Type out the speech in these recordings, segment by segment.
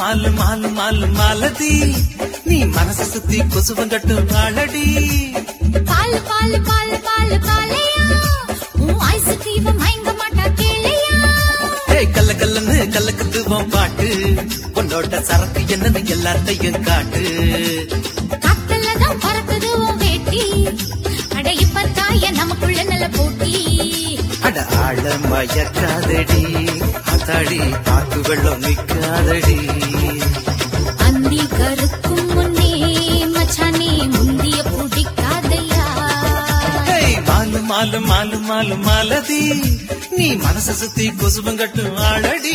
mall Malu Malu Malathi நீ மனச சுத்தி கொசுவங்கட்டு வாழடி பால் பால் பால் பால் பாலையா உன் ஐசுக்கு இவ மயங்க மாட்டா கேளையா ஏய் கல்ல கல்லன்னு கல்லக்குது உன் பாட்டு உன்னோட சரக்கு என்னன்னு எல்லாத்தையும் காட்டு காத்தல தான் பறக்குது உன் வேட்டி அட இப்பத்தான் என் நமக்குள்ள நல்ல போட்டி அட ஆழ மயக்காதடி அத்தாடி காத்து வெள்ளம் நிக்காதடி அந்தி கருக்கும் முன்னே மச்சானே முந்திய பிடிக்காதையா ஏய் மாலு மாலு மாலு மாலு மாலதி நீ மனச சுத்தி கொசுவங்கட்டு வாழடி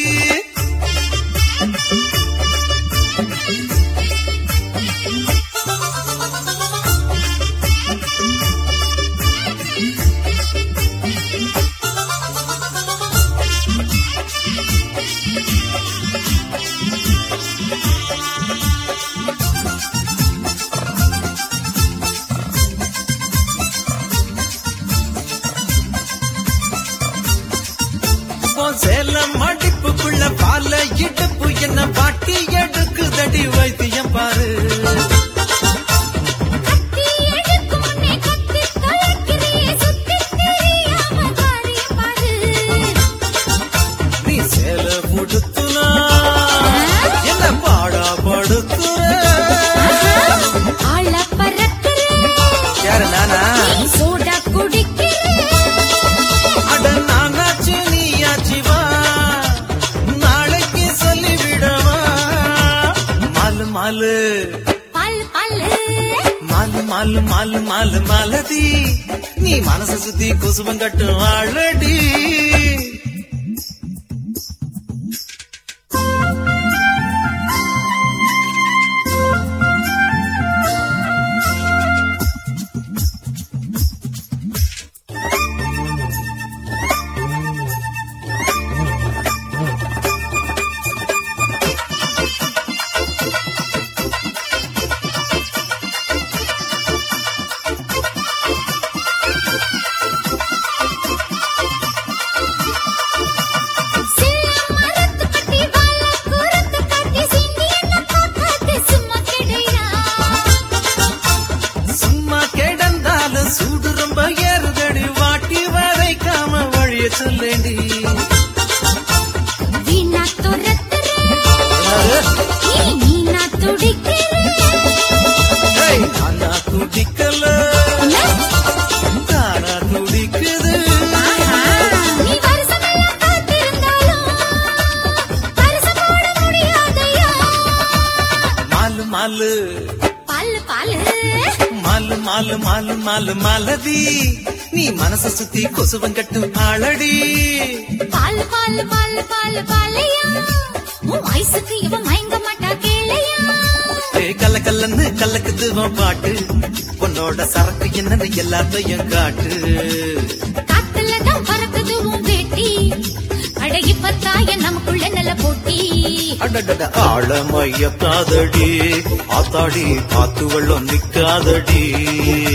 உன் சேலம் மடிப்புக்குள்ள பால இடுப்பு என்ன பாட்டி எடுக்குதடி வைத்தியம் பாரு கத்தி எடுக்கும் முன்னே கத்தி தொலைக்கிறியே சுத்தி தெரியாம காரிய பாரு நீ சேல புடுத்துனா என்ன பாடா படுத்துற ஆள பறக்குற யாரு நானா நீ சோடா குடிக்கிற அட நானாச்சு நீயாச்சு வா நாளைக்கு சொல்லிவிடவா மாலு மாலு பால் பால் மாலு மாலு மாலு மாலு மாலதி நீ மனச சுத்தி குசுவங்கட்டு வாழடி சில்ல மரத்து கட்டி வாழ குரத்து கட்டி சிந்தி என்ன பார்க்காது சும்மா கிடையா சும்மா கிடந்தாலும் சூடு ரொம்ப ஏறுதடி வாட்டி வரைக்காம வழிய சொல்லேண்டி வீணா துரத்துற நீ நீனா துடிக்கிற ஏய், நானா துடிக்கல தானா துடிக்குது நீ வருஷமெல்லாம் காத்திருந்தாலும் வருஷம் போட முடியாதையா மாலு மாலு பால் பால் மாலு மாலு மாலு மாலு மாலதி நீ மனச சுத்தி கொசுவங்கட்டு ஆளடி பால் பால் பால் பால் பாலையா உன் வயசுக்கு இவன் மயங்க மாட்டா கேளையா ஏய், கல்ல கல்லன்னு கல்லக்குது உன் பாட்டு உன்னோட சரக்கு என்னன்னு எல்லாத்தையும் காட்டு காத்துல தான் பறக்குது உன் வேட்டி அட இப்பத்தான் என் நமக்குள்ள நல்ல போட்டி அடடட ஆழமைய காதடி ஆத்தாடி காத்து வெள்ளம் நிக்காதடி